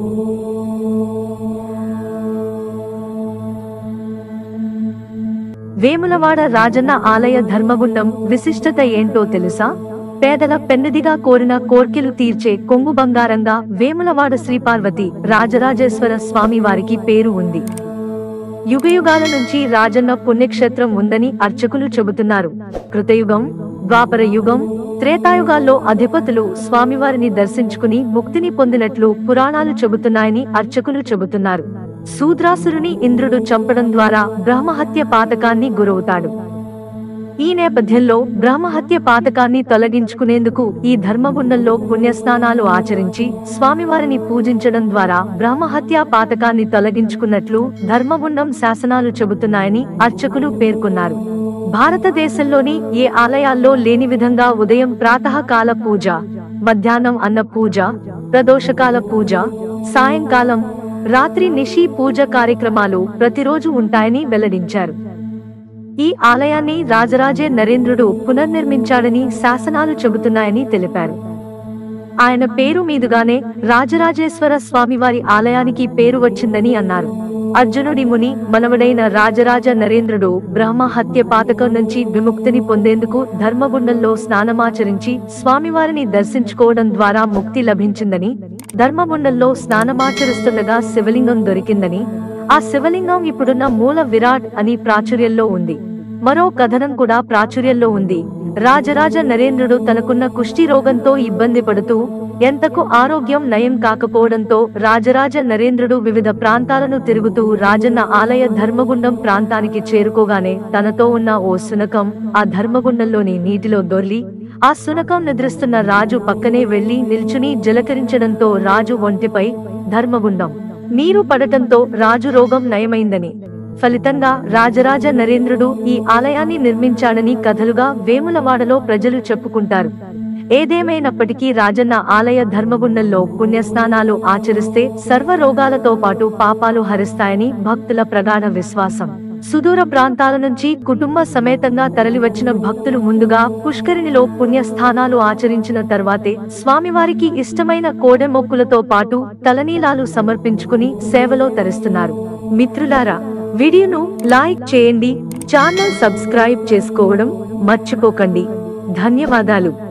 వేములవాడ రాజన్న ఆలయ ధర్మగుండం విశిష్టత ఏంటో తెలుసా పేదల పెన్నిదిగా కోరిన కోర్కెలు తీర్చే కొంగు బంగారంగా వేములవాడ శ్రీపార్వతి రాజరాజేశ్వర స్వామి వారికి పేరు ఉంది యుగయుగాల నుంచి రాజన్న పుణ్యక్షేత్రం ఉందని అర్చకులు చెబుతున్నారు కృతయుగం ద్వాపర యుగం త్రేతాయుగాల్లో అధిపతులు స్వామివారిని దర్శించుకుని ముక్తిని పొందినట్లు పురాణాలు చెబుతున్నాయని అర్చకులు చెబుతున్నారు శూద్రాసురుని ఇంద్రుడు చంపడం ద్వారా బ్రహ్మహత్య పాతకాన్ని గురవుతాడు ఈ నేపథ్యంలో బ్రహ్మహత్య పాతకాన్ని తొలగించుకునేందుకు ఈ ధర్మగుండంలో పుణ్యస్నానాలు ఆచరించి స్వామివారిని పూజించడం ద్వారా బ్రహ్మహత్య పాతకాన్ని తొలగించుకున్నట్లు ధర్మగుండం శాసనాలు చెబుతున్నాయని అర్చకులు పేర్కొన్నారు భారతదేశంలోని ఏ ఆలయాల్లో లేని విధంగా ఉదయం ప్రాతకాల పూజ మధ్యాహ్నం అన్న పూజ ప్రదోషకాల పూజ సాయంకాలం రాత్రి నిషి పూజ కార్యక్రమాలు ప్రతిరోజు ఉంటాయని వెల్లడించారు ఈ ఆలయాన్ని రాజరాజే నరేంద్రుడు పునర్నిర్మించాడని శాసనాలు చెబుతున్నాయని తెలిపారు ఆయన పేరు మీదుగానే రాజరాజేశ్వర స్వామివారి ఆలయానికి పేరు వచ్చిందని అన్నారు అర్జునుడి ముని మనవడైన రాజరాజ నరేంద్రుడు బ్రహ్మ హత్య పాతకం నుంచి విముక్తిని పొందేందుకు ధర్మగుండంలో స్నానమాచరించి స్వామివారిని దర్శించుకోవడం ద్వారా ముక్తి లభించిందని ధర్మగుండంలో స్నానమాచరిస్తుండగా శివలింగం దొరికిందని ఆ శివలింగం ఇప్పుడున్న మూల విరాట్ అని ప్రాచుర్యంలో ఉంది మరో కథనం కూడా ప్రాచుర్యంలో ఉంది రాజరాజ నరేంద్రుడు తనకున్న కుష్టి రోగంతో ఇబ్బంది పడుతూ ఎంతకు ఆరోగ్యం నయం కాకపోవడంతో రాజరాజ నరేంద్రుడు వివిధ ప్రాంతాలను తిరుగుతూ రాజన్న ఆలయ ధర్మగుండం ప్రాంతానికి చేరుకోగానే తనతో ఉన్న ఓ శునకం ఆ ధర్మగుండంలోని నీటిలో దొర్లి ఆ శునకం నిద్రిస్తున్న రాజు పక్కనే వెళ్లి నిల్చుని జలకరించడంతో రాజు ఒంటిపై ధర్మగుండం నీరు పడటంతో రాజు రోగం నయమైందని ఫలితంగా రాజరాజ నరేంద్రుడు ఈ ఆలయాన్ని నిర్మించాడని కథలుగా వేములవాడలో ప్రజలు చెప్పుకుంటారు ఏదేమైనప్పటికీ రాజన్న ఆలయ ధర్మగుండంలో పుణ్యస్నానాలు ఆచరిస్తే సర్వ రోగాలతో పాటు పాపాలు హరిస్తాయని భక్తుల ప్రగాఢ విశ్వాసం సుదూర ప్రాంతాల నుంచి కుటుంబ సమేతంగా తరలివచ్చిన భక్తులు ముందుగా పుష్కరిణిలో పుణ్యస్థానాలు ఆచరించిన తర్వాతే స్వామివారికి ఇష్టమైన కోడె మొక్కులతో పాటు తలనీలాలు సమర్పించుకుని సేవలో తరిస్తున్నారు మిత్రులారా వీడియోను లైక్ చేయండి ఛానల్ సబ్స్క్రైబ్ చేసుకోవడం మర్చిపోకండి ధన్యవాదాలు